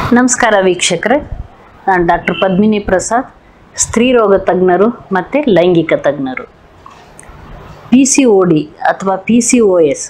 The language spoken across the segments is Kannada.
ನಮಸ್ಕಾರ ವೀಕ್ಷಕರೇ ನಾನು ಡಾಕ್ಟರ್ ಪದ್ಮಿನಿ ಪ್ರಸಾದ್ ಸ್ತ್ರೀ ರೋಗ ತಜ್ಞರು ಮತ್ತು ಲೈಂಗಿಕ ತಜ್ಞರು ಪಿ ಸಿ ಒ ಡಿ ಅಥವಾ ಪಿ ಸಿ ಒ ಎಸ್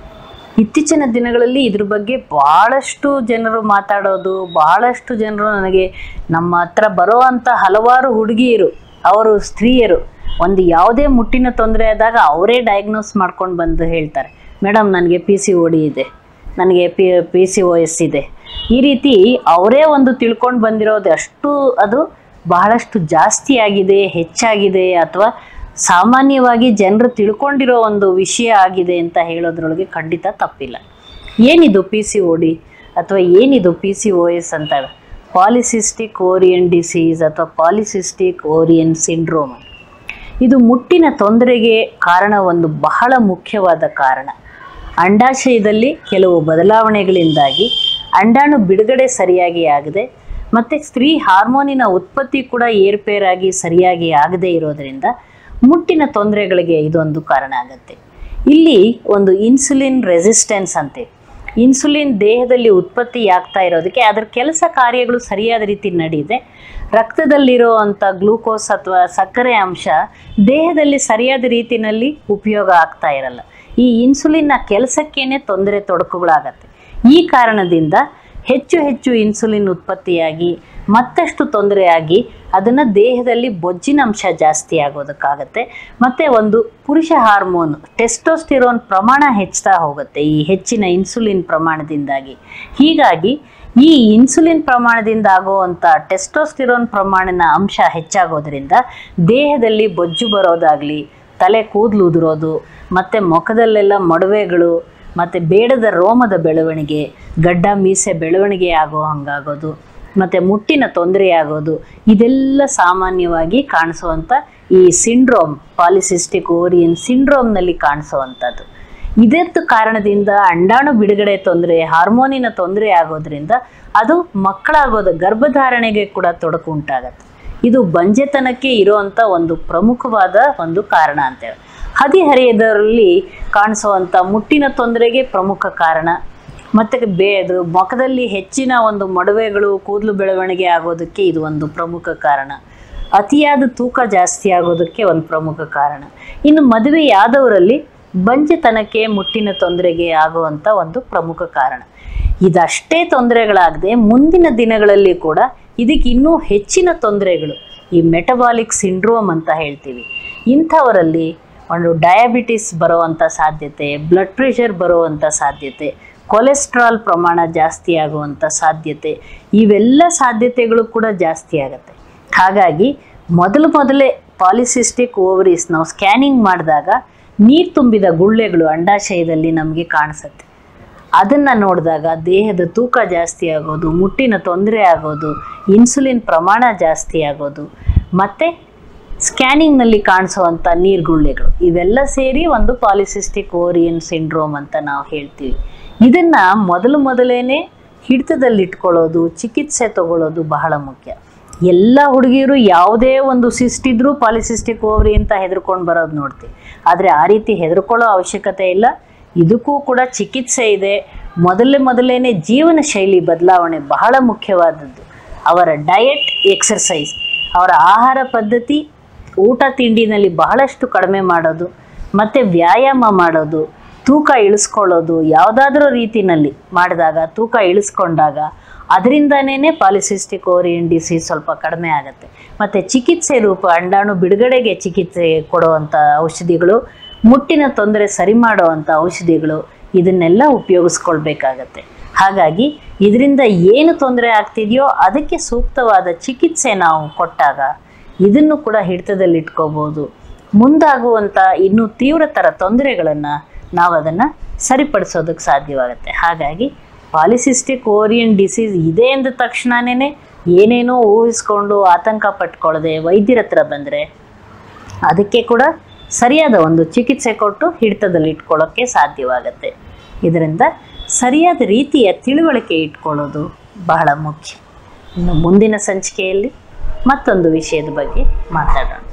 ಇತ್ತೀಚಿನ ದಿನಗಳಲ್ಲಿ ಇದ್ರ ಬಗ್ಗೆ ಭಾಳಷ್ಟು ಜನರು ಮಾತಾಡೋದು ಭಾಳಷ್ಟು ಜನರು ನನಗೆ ನಮ್ಮ ಹತ್ರ ಬರೋವಂಥ ಹಲವಾರು ಹುಡುಗಿಯರು ಅವರು ಸ್ತ್ರೀಯರು ಒಂದು ಯಾವುದೇ ಮುಟ್ಟಿನ ತೊಂದರೆ ಆದಾಗ ಅವರೇ ಡಯಾಗ್ನೋಸ್ ಮಾಡ್ಕೊಂಡು ಬಂದು ಹೇಳ್ತಾರೆ ಮೇಡಮ್ ನನಗೆ ಪಿ ಸಿ ಒ ಡಿ ಇದೆ ನನಗೆ P P C O S ಇದೆ ಈ ರೀತಿ ಅವರೇ ಒಂದು ತಿಳ್ಕೊಂಡು ಬಂದಿರೋದು ಅಷ್ಟು ಅದು ಬಹಳಷ್ಟು ಜಾಸ್ತಿ ಆಗಿದೆ ಹೆಚ್ಚಾಗಿದೆ ಅಥವಾ ಸಾಮಾನ್ಯವಾಗಿ ಜನರು ತಿಳ್ಕೊಂಡಿರೋ ಒಂದು ವಿಷಯ ಆಗಿದೆ ಅಂತ ಹೇಳೋದ್ರೊಳಗೆ ಖಂಡಿತ ತಪ್ಪಿಲ್ಲ ಏನಿದು ಪಿ ಸಿ ಒ ಡಿ ಅಥವಾ ಏನಿದು ಪಿ ಸಿ ಒ ಎಸ್ ಅಂತ ಪಾಲಿಸಿಸ್ಟಿಕ್ ಓರಿಯನ್ ಡಿಸೀಸ್ ಅಥವಾ ಪಾಲಿಸಿಸ್ಟಿಕ್ ಓರಿಯನ್ ಸಿಂಡ್ರೋಮ್ ಇದು ಮುಟ್ಟಿನ ತೊಂದರೆಗೆ ಕಾರಣ ಒಂದು ಬಹಳ ಮುಖ್ಯವಾದ ಕಾರಣ ಅಂಡಾಶಯದಲ್ಲಿ ಕೆಲವು ಬದಲಾವಣೆಗಳಿಂದಾಗಿ ಅಂಡಾಣು ಬಿಡುಗಡೆ ಸರಿಯಾಗಿ ಆಗದೆ ಮತ್ತು ಸ್ತ್ರೀ ಹಾರ್ಮೋನಿನ ಉತ್ಪತ್ತಿ ಕೂಡ ಏರ್ಪೇರಾಗಿ ಸರಿಯಾಗಿ ಆಗದೇ ಇರೋದರಿಂದ ಮುಟ್ಟಿನ ತೊಂದರೆಗಳಿಗೆ ಇದೊಂದು ಕಾರಣ ಆಗುತ್ತೆ ಇಲ್ಲಿ ಒಂದು ಇನ್ಸುಲಿನ್ ರೆಸಿಸ್ಟೆನ್ಸ್ ಅಂತೆ ಇನ್ಸುಲಿನ್ ದೇಹದಲ್ಲಿ ಉತ್ಪತ್ತಿ ಆಗ್ತಾ ಇರೋದಕ್ಕೆ ಅದರ ಕೆಲಸ ಕಾರ್ಯಗಳು ಸರಿಯಾದ ರೀತಿ ನಡೆಯದೆ ರಕ್ತದಲ್ಲಿರೋ ಅಂಥ ಗ್ಲೂಕೋಸ್ ಅಥವಾ ಸಕ್ಕರೆ ಅಂಶ ದೇಹದಲ್ಲಿ ಸರಿಯಾದ ರೀತಿಯಲ್ಲಿ ಉಪಯೋಗ ಆಗ್ತಾ ಇರಲ್ಲ ಈ ಇನ್ಸುಲಿನ್ನ ಕೆಲಸಕ್ಕೇನೆ ತೊಂದರೆ ತೊಡಕುಗಳಾಗತ್ತೆ ಈ ಕಾರಣದಿಂದ ಹೆಚ್ಚು ಹೆಚ್ಚು ಇನ್ಸುಲಿನ್ ಉತ್ಪತ್ತಿಯಾಗಿ ಮತ್ತಷ್ಟು ತೊಂದರೆಯಾಗಿ ಅದನ್ನು ದೇಹದಲ್ಲಿ ಬೊಜ್ಜಿನ ಅಂಶ ಜಾಸ್ತಿ ಆಗೋದಕ್ಕಾಗತ್ತೆ ಮತ್ತು ಒಂದು ಪುರುಷ ಹಾರ್ಮೋನ್ ಟೆಸ್ಟೋಸ್ಟಿರೋನ್ ಪ್ರಮಾಣ ಹೆಚ್ಚುತ್ತಾ ಹೋಗುತ್ತೆ ಈ ಹೆಚ್ಚಿನ ಇನ್ಸುಲಿನ್ ಪ್ರಮಾಣದಿಂದಾಗಿ ಹೀಗಾಗಿ ಈ ಇನ್ಸುಲಿನ್ ಪ್ರಮಾಣದಿಂದ ಆಗುವಂಥ ಟೆಸ್ಟೋಸ್ಟಿರೋನ್ ಪ್ರಮಾಣನ ಅಂಶ ಹೆಚ್ಚಾಗೋದ್ರಿಂದ ದೇಹದಲ್ಲಿ ಬೊಜ್ಜು ಬರೋದಾಗಲಿ ತಲೆ ಕೂದಲು ಉದುರೋದು ಮತ್ತು ಮುಖದಲ್ಲೆಲ್ಲ ಮೊಡವೆಗಳು ಮತ್ತು ಬೇಡದ ರೋಮದ ಬೆಳವಣಿಗೆ ಗಡ್ಡ ಮೀಸೆ ಬೆಳವಣಿಗೆ ಆಗೋ ಹಂಗಾಗೋದು ಮತ್ತು ಮುಟ್ಟಿನ ತೊಂದರೆ ಆಗೋದು ಇದೆಲ್ಲ ಸಾಮಾನ್ಯವಾಗಿ ಕಾಣಿಸುವಂಥ ಈ ಸಿಂಡ್ರೋಮ್ ಪಾಲಿಸಿಸ್ಟಿಕ್ ಓರಿಯನ್ ಸಿಂಡ್ರೋಮ್ನಲ್ಲಿ ಕಾಣಿಸುವಂಥದ್ದು ಇದತ್ತು ಕಾರಣದಿಂದ ಅಂಡಾಣು ಬಿಡುಗಡೆ ತೊಂದರೆ ಹಾರ್ಮೋನಿನ ತೊಂದರೆ ಆಗೋದ್ರಿಂದ ಅದು ಮಕ್ಕಳಾಗೋದು ಗರ್ಭಧಾರಣೆಗೆ ಕೂಡ ತೊಡಕು ಉಂಟಾಗತ್ತೆ ಇದು ಬಂಜೆತನಕ್ಕೆ ಇರುವಂಥ ಒಂದು ಪ್ರಮುಖವಾದ ಒಂದು ಕಾರಣ ಅಂತೇಳಿ ಹದಿಹರೆಯದರಲ್ಲಿ ಕಾಣಿಸುವಂಥ ಮುಟ್ಟಿನ ತೊಂದರೆಗೆ ಪ್ರಮುಖ ಕಾರಣ ಮತ್ತು ಬೇ ಅದು ಮುಖದಲ್ಲಿ ಹೆಚ್ಚಿನ ಒಂದು ಮೊಡವೆಗಳು ಕೂದಲು ಬೆಳವಣಿಗೆ ಆಗೋದಕ್ಕೆ ಇದು ಒಂದು ಪ್ರಮುಖ ಕಾರಣ ಅತಿಯಾದ ತೂಕ ಜಾಸ್ತಿ ಆಗೋದಕ್ಕೆ ಒಂದು ಪ್ರಮುಖ ಕಾರಣ ಇನ್ನು ಮದುವೆಯಾದವರಲ್ಲಿ ಬಂಜೆತನಕ್ಕೆ ಮುಟ್ಟಿನ ತೊಂದರೆಗೆ ಆಗುವಂಥ ಒಂದು ಪ್ರಮುಖ ಕಾರಣ ಇದಷ್ಟೇ ತೊಂದರೆಗಳಾಗದೆ ಮುಂದಿನ ದಿನಗಳಲ್ಲಿ ಕೂಡ ಇದಕ್ಕೆ ಇನ್ನೂ ಹೆಚ್ಚಿನ ತೊಂದರೆಗಳು ಈ ಮೆಟಬಾಲಿಕ್ ಸಿಂಡ್ರೋಮ್ ಅಂತ ಹೇಳ್ತೀವಿ ಇಂಥವರಲ್ಲಿ ಒಂದು ಡಯಾಬಿಟಿಸ್ ಬರುವಂಥ ಸಾಧ್ಯತೆ ಬ್ಲಡ್ ಪ್ರೆಷರ್ ಬರುವಂಥ ಸಾಧ್ಯತೆ ಕೊಲೆಸ್ಟ್ರಾಲ್ ಪ್ರಮಾಣ ಜಾಸ್ತಿ ಆಗುವಂಥ ಸಾಧ್ಯತೆ ಇವೆಲ್ಲ ಸಾಧ್ಯತೆಗಳು ಕೂಡ ಜಾಸ್ತಿ ಆಗುತ್ತೆ ಹಾಗಾಗಿ ಮೊದಲು ಮೊದಲೇ ಪಾಲಿಸಿಸ್ಟಿಕ್ ಓವರೀಸ್ ನಾವು ಸ್ಕ್ಯಾನಿಂಗ್ ಮಾಡಿದಾಗ ನೀರು ತುಂಬಿದ ಗುಳ್ಳೆಗಳು ಅಂಡಾಶಯದಲ್ಲಿ ನಮಗೆ ಕಾಣಿಸುತ್ತೆ ಅದನ್ನು ನೋಡಿದಾಗ ದೇಹದ ತೂಕ ಜಾಸ್ತಿ ಆಗೋದು ಮುಟ್ಟಿನ ತೊಂದರೆ ಆಗೋದು ಇನ್ಸುಲಿನ್ ಪ್ರಮಾಣ ಜಾಸ್ತಿ ಆಗೋದು ಮತ್ತು ಸ್ಕ್ಯಾನಿಂಗ್ನಲ್ಲಿ ಕಾಣಿಸುವಂಥ ನೀರ್ಗುಳ್ಳೆಗಳು ಇವೆಲ್ಲ ಸೇರಿ ಒಂದು ಪಾಲಿಸಿಸ್ಟಿಕ್ ಓರಿಯನ್ ಸಿಂಡ್ರೋಮ್ ಅಂತ ನಾವು ಹೇಳ್ತೀವಿ ಇದನ್ನು ಮೊದಲು ಮೊದಲೇನೆ ಹಿಡಿತದಲ್ಲಿಟ್ಕೊಳ್ಳೋದು ಚಿಕಿತ್ಸೆ ತಗೊಳ್ಳೋದು ಬಹಳ ಮುಖ್ಯ ಎಲ್ಲ ಹುಡುಗಿಯರು ಯಾವುದೇ ಒಂದು ಸಿಸ್ಟ್ ಇದ್ರೂ ಪಾಲಿಸಿಸ್ಟಿಕ್ ಓವರಿ ಅಂತ ಹೆದರ್ಕೊಂಡು ಬರೋದು ನೋಡ್ತೀವಿ ಆದರೆ ಆ ರೀತಿ ಹೆದರ್ಕೊಳ್ಳೋ ಅವಶ್ಯಕತೆ ಇಲ್ಲ ಇದಕ್ಕೂ ಕೂಡ ಚಿಕಿತ್ಸೆ ಇದೆ ಮೊದಲೇ ಮೊದಲೇನೆ ಜೀವನ ಶೈಲಿ ಬದಲಾವಣೆ ಬಹಳ ಮುಖ್ಯವಾದದ್ದು ಅವರ ಡಯಟ್ ಎಕ್ಸರ್ಸೈಸ್ ಅವರ ಆಹಾರ ಪದ್ಧತಿ ಊಟ ತಿಂಡಿನಲ್ಲಿ ಬಹಳಷ್ಟು ಕಡಿಮೆ ಮಾಡೋದು ಮತ್ತು ವ್ಯಾಯಾಮ ಮಾಡೋದು ತೂಕ ಇಳಿಸ್ಕೊಳ್ಳೋದು ಯಾವುದಾದ್ರೂ ರೀತಿನಲ್ಲಿ ಮಾಡಿದಾಗ ತೂಕ ಇಳಿಸ್ಕೊಂಡಾಗ ಅದರಿಂದನೇ ಪಾಲಿಸಿಸ್ಟಿಕ್ ಓರಿಯನ್ ಡಿಸೀಸ್ ಸ್ವಲ್ಪ ಕಡಿಮೆ ಆಗುತ್ತೆ ಮತ್ತು ಚಿಕಿತ್ಸೆ ರೂಪ ಅಂಡಾಣು ಬಿಡುಗಡೆಗೆ ಚಿಕಿತ್ಸೆ ಕೊಡುವಂಥ ಔಷಧಿಗಳು ಮುಟ್ಟಿನ ತೊಂದರೆ ಸರಿ ಮಾಡುವಂಥ ಔಷಧಿಗಳು ಇದನ್ನೆಲ್ಲ ಉಪಯೋಗಿಸ್ಕೊಳ್ಬೇಕಾಗತ್ತೆ ಹಾಗಾಗಿ ಇದರಿಂದ ಏನು ತೊಂದರೆ ಆಗ್ತಿದೆಯೋ ಅದಕ್ಕೆ ಸೂಕ್ತವಾದ ಚಿಕಿತ್ಸೆ ನಾವು ಕೊಟ್ಟಾಗ ಇದನ್ನು ಕೂಡ ಹಿಡಿತದಲ್ಲಿ ಇಟ್ಕೋಬೋದು ಮುಂದಾಗುವಂಥ ಇನ್ನೂ ತೀವ್ರತರ ತೊಂದರೆಗಳನ್ನು ನಾವು ಅದನ್ನು ಸರಿಪಡಿಸೋದಕ್ಕೆ ಸಾಧ್ಯವಾಗುತ್ತೆ ಹಾಗಾಗಿ ಪಾಲಿಸಿಸ್ಟಿಕ್ ಓರಿಯನ್ ಡಿಸೀಸ್ ಇದೆ ಅಂದ ತಕ್ಷಣವೇ ಏನೇನೋ ಊಹಿಸ್ಕೊಂಡು ಆತಂಕ ಪಟ್ಕೊಳ್ಳದೆ ವೈದ್ಯರ ಹತ್ರ ಬಂದರೆ ಅದಕ್ಕೆ ಕೂಡ ಸರಿಯಾದ ಒಂದು ಚಿಕಿತ್ಸೆ ಕೊಟ್ಟು ಹಿಡಿತದಲ್ಲಿ ಇಟ್ಕೊಳ್ಳೋಕ್ಕೆ ಸಾಧ್ಯವಾಗುತ್ತೆ ಇದರಿಂದ ಸರಿಯಾದ ರೀತಿಯ ತಿಳುವಳಿಕೆ ಇಟ್ಕೊಳ್ಳೋದು ಬಹಳ ಮುಖ್ಯ ಇನ್ನು ಮುಂದಿನ ಸಂಚಿಕೆಯಲ್ಲಿ ಮತ್ತೊಂದು ವಿಷಯದ ಬಗ್ಗೆ ಮಾತಾಡೋಣ